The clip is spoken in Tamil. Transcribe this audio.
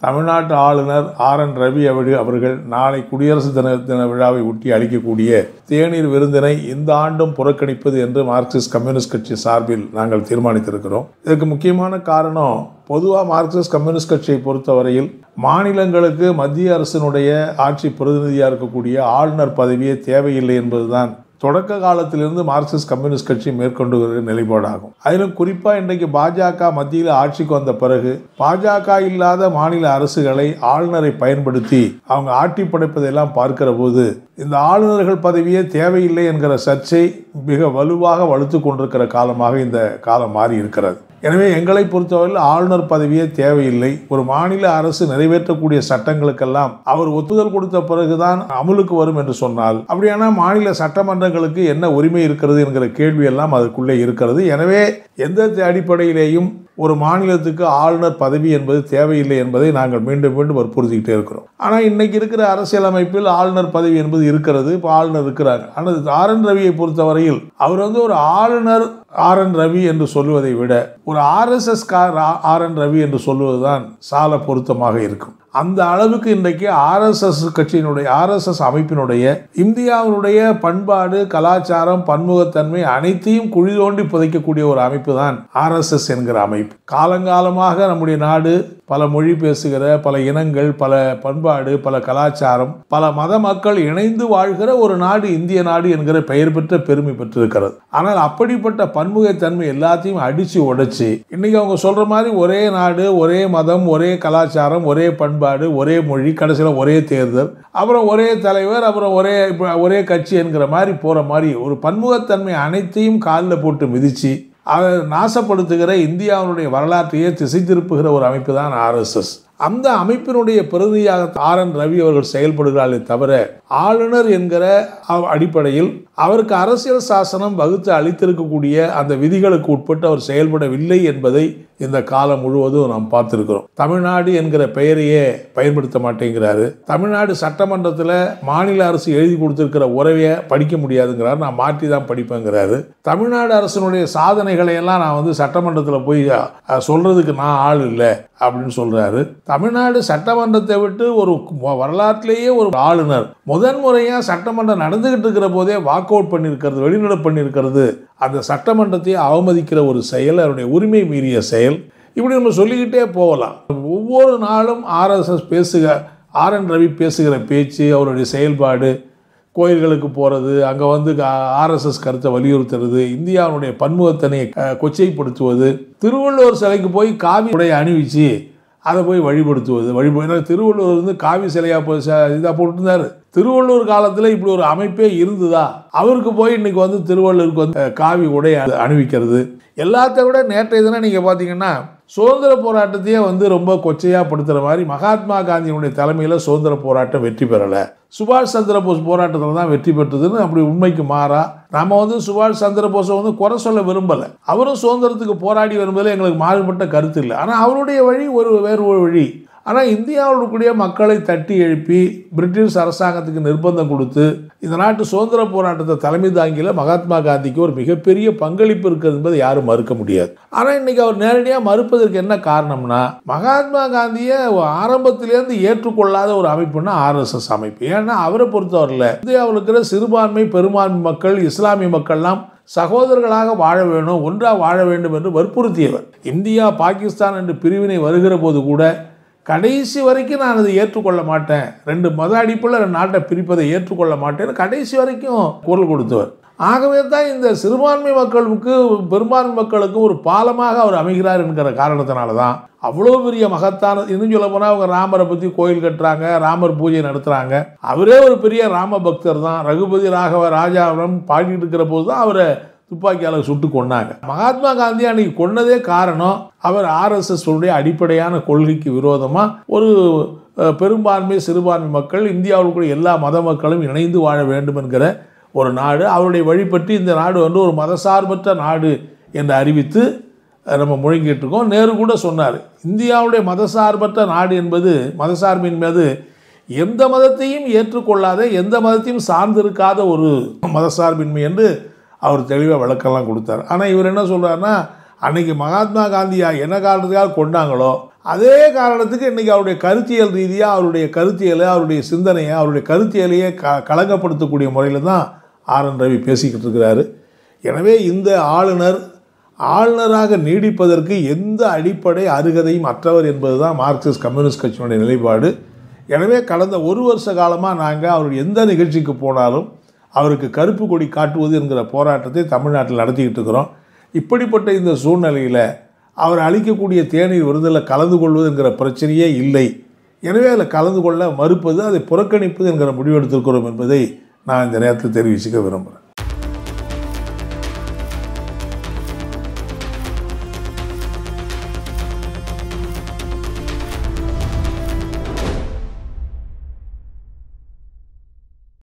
தமிழ்நாட்டு ஆளுநர் ஆர் என் ரவி அவர்கள் அவர்கள் நாளை குடியரசு தின தின விழாவை ஒட்டி அளிக்கக்கூடிய தேநீர் விருந்தினை இந்த ஆண்டும் புறக்கணிப்பது என்று மார்க்சிஸ்ட் கம்யூனிஸ்ட் கட்சி சார்பில் நாங்கள் தீர்மானித்திருக்கிறோம் இதற்கு முக்கியமான காரணம் பொதுவாக மார்க்சிஸ்ட் கம்யூனிஸ்ட் கட்சியை பொறுத்தவரையில் மாநிலங்களுக்கு மத்திய அரசினுடைய ஆட்சி பிரதிநிதியாக இருக்கக்கூடிய ஆளுநர் பதவியே தேவையில்லை என்பதுதான் தொடக்க காலத்திலிருந்து மார்க்சிஸ்ட் கம்யூனிஸ்ட் கட்சி மேற்கொண்டு வருகிற நிலைப்பாடாகும் அதிலும் குறிப்பாக இன்றைக்கு பாஜக மத்தியில் ஆட்சிக்கு வந்த பிறகு பாஜக இல்லாத மாநில அரசுகளை ஆளுநரை பயன்படுத்தி அவங்க ஆட்டி படைப்பதையெல்லாம் பார்க்கிற போது இந்த ஆளுநர்கள் பதவியே தேவையில்லை என்கிற சர்ச்சை மிக வலுவாக வலுத்து கொண்டிருக்கிற காலமாக இந்த காலம் மாறி இருக்கிறது எனவே எங்களை பொறுத்தவரையில் ஆளுநர் பதவியே தேவையில்லை ஒரு மாநில அரசு நிறைவேற்றக்கூடிய சட்டங்களுக்கெல்லாம் அவர் ஒப்புதல் கொடுத்த பிறகுதான் அமலுக்கு வரும் என்று சொன்னால் அப்படியானா மாநில சட்டமன்றங்களுக்கு என்ன உரிமை இருக்கிறது என்கிற கேள்வி எல்லாம் அதற்குள்ளே இருக்கிறது எனவே எந்த அடிப்படையிலேயும் ஒரு மாநிலத்துக்கு ஆளுநர் பதவி என்பது தேவையில்லை என்பதை நாங்கள் மீண்டும் மீண்டும் வற்புறுத்திக்கிட்டே இருக்கிறோம் ஆனால் இன்னைக்கு இருக்கிற அரசியலமைப்பில் ஆளுநர் பதவி என்பது இருக்கிறது இப்போ ஆளுநர் இருக்கிறாங்க ஆனால் ஆர் என் ரவியை பொறுத்தவரையில் அவர் வந்து ஒரு ஆளுநர் ஆர் என் ரவி என்று சொல்லுவதை விட ஒரு ஆர்எஸ்எஸ் கார் ஆர் என் ரவி என்று சொல்லுவதுதான் சால பொருத்தமாக இருக்கும் அந்த அளவுக்கு இன்றைக்கு ஆர்எஸ்எஸ் கட்சியினுடைய ஆர்எஸ்எஸ் அமைப்பினுடைய இந்தியாவினுடைய பண்பாடு கலாச்சாரம் பன்முகத்தன்மை அனைத்தையும் குழி தோண்டி புதைக்கக்கூடிய ஒரு அமைப்பு தான் ஆர்எஸ்எஸ் என்கிற அமைப்பு காலங்காலமாக நம்முடைய நாடு பல மொழி பேசுகிற பல இனங்கள் பல பண்பாடு பல கலாச்சாரம் பல மத மக்கள் இணைந்து வாழ்கிற ஒரு நாடு இந்திய நாடு என்கிற பெயர் பெற்ற பெருமை பெற்றிருக்கிறது ஆனால் அப்படிப்பட்ட பன்முகத்தன்மை எல்லாத்தையும் அடிச்சு உடைச்சு இன்னைக்கு அவங்க சொல்ற மாதிரி ஒரே நாடு ஒரே மதம் ஒரே கலாச்சாரம் ஒரே பண்பாடு ஒரே மொழி கடைசியில் ஒரே தேர்தல் அப்புறம் ஒரே தலைவர் அப்புறம் ஒரே இப்ப ஒரே கட்சி என்கிற மாதிரி போற மாதிரி ஒரு பன்முகத்தன்மை அனைத்தையும் காலில் போட்டு மிதிச்சு அதை நாசப்படுத்துகிற இந்தியாவுடைய வரலாற்றையே திசை திருப்புகிற ஒரு அமைப்பு தான் ஆர்எஸ்எஸ் அந்த அமைப்பினுடைய பிரதிநிதியாக ஆர் என் ரவி அவர்கள் செயல்படுகிறார்களே தவிர ஆளுநர் என்கிற அவ- அடிப்படையில் அவருக்கு அரசியல் சாசனம் வகுத்து அளித்திருக்கக்கூடிய அந்த விதிகளுக்கு உட்பட்டு அவர் செயல்படவில்லை என்பதை இந்த காலம் முழுவதும் நாம் பார்த்திருக்கிறோம் தமிழ்நாடு என்கிற பெயரையே பயன்படுத்த மாட்டேங்கிறாரு தமிழ்நாடு சட்டமன்றத்தில் மாநில அரசு எழுதி கொடுத்திருக்கிற உறவையை படிக்க முடியாதுங்கிறார் நான் மாற்றி தான் படிப்பேங்கிறாரு தமிழ்நாடு அரசினுடைய சாதனைகளை எல்லாம் நான் வந்து சட்டமன்றத்தில் போய் அஹ், சொல்றதுக்கு நான் ஆள் இல்லை அப்படின்னு சொல்றாரு தமிழ்நாடு சட்டமன்றத்தை விட்டு ஒரு வ- வரலாற்றிலேயே ஒரு ஆளுநர் முதன் முறையா சட்டமன்றம் நடந்துகிட்டு இருக்கிற போதே வாக் அவுட் பண்ணியிருக்கிறது வெளிநடப்பு பண்ணியிருக்கிறது அந்த சட்டமன்றத்தையே அவமதிக்கிற ஒரு செயல் அவருடைய உரிமை மீறிய செயல் இப்படி நம்ம சொல்லிக்கிட்டே போகலாம் ஒவ்வொரு நாளும் ஆர்எஸ்எஸ் பேசுக ஆர் என் ரவி பேசுகிற பேச்சு அவருடைய செயல்பாடு கோயில்களுக்கு போகிறது அங்கே வந்து ஆர்எஸ்எஸ் கருத்தை வலியுறுத்துறது இந்தியாவுடைய பன்முகத்தனையை அஹ், கொச்சைப்படுத்துவது திருவள்ளுவர் சிலைக்கு போய் காவி உடைய அணிவிச்சு அதை போய் வழிபடுத்துவது வழிபடு ஏன்னா திருவள்ளுவர் வந்து காவி சிலையாக போய் இதாக போட்டுருந்தாரு திருவள்ளுவர் காலத்தில் இப்படி ஒரு அமைப்பே இருந்ததா அவருக்கு போய் இன்னைக்கு வந்து திருவள்ளுவருக்கு வந்து அஹ், காவி உடை அ- அணிவிக்கிறது எல்லாத்த விட நேற்றைய தினம் நீங்கள் பார்த்தீங்கன்னா சுதந்திர போராட்டத்தையே வந்து ரொம்ப கொச்சையாக படுத்துகிற மாதிரி மகாத்மா காந்தியினுடைய தலைமையில் சுதந்திர போராட்டம் வெற்றி பெறலை சுபாஷ் சந்திர போஸ் போராட்டத்தில் தான் வெற்றி பெற்றதுன்னு அப்படி உண்மைக்கு மாறா நம்ம வந்து சுபாஷ் சந்திர போஸை வந்து குறை சொல்ல விரும்பலை அவரும் சுதந்திரத்துக்கு போராடி வரும்போது எங்களுக்கு மாறுபட்ட கருத்து இல்லை ஆனால் அவருடைய வழி ஒரு வேறு ஒரு வழி ஆனால் இந்தியாவில் இருக்கக்கூடிய மக்களை தட்டி எழுப்பி பிரிட்டிஷ் அரசாங்கத்துக்கு நிர்பந்தம் கொடுத்து இந்த நாட்டு சுதந்திர போராட்டத்தை தலைமை தாங்கில மகாத்மா காந்திக்கு ஒரு மிகப்பெரிய பங்களிப்பு இருக்கிறது என்பதை யாரும் மறுக்க முடியாது ஆனால் இன்னைக்கு அவர் நேரடியாக மறுப்பதற்கு என்ன காரணம்னா மகாத்மா காந்தியை ஆரம்பத்திலேருந்து ஏற்றுக்கொள்ளாத ஒரு அமைப்புன்னா ஆர்எஸ்எஸ் அமைப்பு ஏன்னா அவரை பொறுத்தவரையில் இந்தியாவில் இருக்கிற சிறுபான்மை பெரும்பான்மை மக்கள் இஸ்லாமிய மக்கள்லாம் சகோதரர்களாக வாழ வேணும் ஒன்றாக வாழ வேண்டும் என்று வற்புறுத்தியவர் இந்தியா பாகிஸ்தான் என்று பிரிவினை வருகிற போது கூட கடைசி வரைக்கும் நான் அதை ஏற்றுக்கொள்ள மாட்டேன் ரெண்டு மத அடிப்பில் ரெண்டு நாட்டை பிரிப்பதை ஏற்றுக்கொள்ள மாட்டேன்னு கடைசி வரைக்கும் குரல் கொடுத்தவர் ஆகவே தான் இந்த சிறுபான்மை மக்களுக்கு பெரும்பான்மை மக்களுக்கு ஒரு பாலமாக அவர் அமைகிறார் என்கிற காரணத்தினால தான் அவ்வளோ பெரிய மகத்தான இன்னும் சொல்ல போனால் அவங்க ராமரை பற்றி கோயில் கட்டுறாங்க ராமர் பூஜை நடத்துகிறாங்க அவரே ஒரு பெரிய ராம பக்தர் தான் ரகுபதி ராகவ ராஜாவரம் பாடிட்டு இருக்கிற போது தான் அவரை துப்பாக்கியால் சுட்டு கொன்னாங்க மகாத்மா காந்தி அன்னைக்கு கொன்னதே காரணம் அவர் ஆர்எஸ்எஸ் உடைய அடிப்படையான கொள்கைக்கு விரோதமாக ஒரு அஹ், பெரும்பான்மை சிறுபான்மை மக்கள் இந்தியாவில் கூட எல்லா மத மக்களும் இணைந்து வாழ வேண்டும் என்கிற ஒரு நாடு அவருடைய வழிபட்டு இந்த நாடு வந்து ஒரு மதசார்பற்ற நாடு என்று அறிவித்து அஹ், நம்ம முழங்கிட்டு இருக்கோம் நேரு கூட சொன்னார் இந்தியாவுடைய மதசார்பற்ற நாடு என்பது மதசார்பின் மீது எந்த மதத்தையும் ஏற்றுக்கொள்ளாத எந்த மதத்தையும் சார்ந்திருக்காத ஒரு மதசார்பின்மை என்று அவர் தெளிவாக விளக்கம்லாம் கொடுத்தார் ஆனால் இவர் என்ன சொல்றாருன்னா அன்னைக்கு மகாத்மா காந்தியா என்ன காரணத்துக்காக கொண்டாங்களோ அதே காரணத்துக்கு இன்றைக்கி அவருடைய கருத்தியல் ரீதியாக அவருடைய கருத்தியலை அவருடைய சிந்தனையை அவருடைய கருத்தியலையே க களங்கப்படுத்தக்கூடிய முறையில் தான் ஆர் என் ரவி பேசிக்கிட்டு இருக்கிறாரு எனவே இந்த ஆளுநர் ஆளுநராக நீடிப்பதற்கு எந்த அடிப்படை அருகதையும் அற்றவர் என்பது தான் மார்க்சிஸ்ட் கம்யூனிஸ்ட் கட்சியினுடைய நிலைப்பாடு எனவே கடந்த ஒரு வருஷ காலமாக நாங்கள் அவர் எந்த நிகழ்ச்சிக்கு போனாலும் அவருக்கு கருப்பு கொடி காட்டுவது என்கிற போராட்டத்தை தமிழ்நாட்டில் நடத்திக்கிட்டு இருக்கிறோம் இப்படிப்பட்ட இந்த சூழ்நிலையில் அவர் அளிக்கக்கூடிய தேநீர் விருந்தில் கலந்து கொள்வது என்கிற பிரச்சனையே இல்லை எனவே அதில் கலந்து கொள்ள மறுப்பது அதை புறக்கணிப்பது என்கிற முடிவெடுத்திருக்கிறோம் என்பதை நான் இந்த நேரத்தில் தெரிவிச்சுக்க விரும்புகிறேன்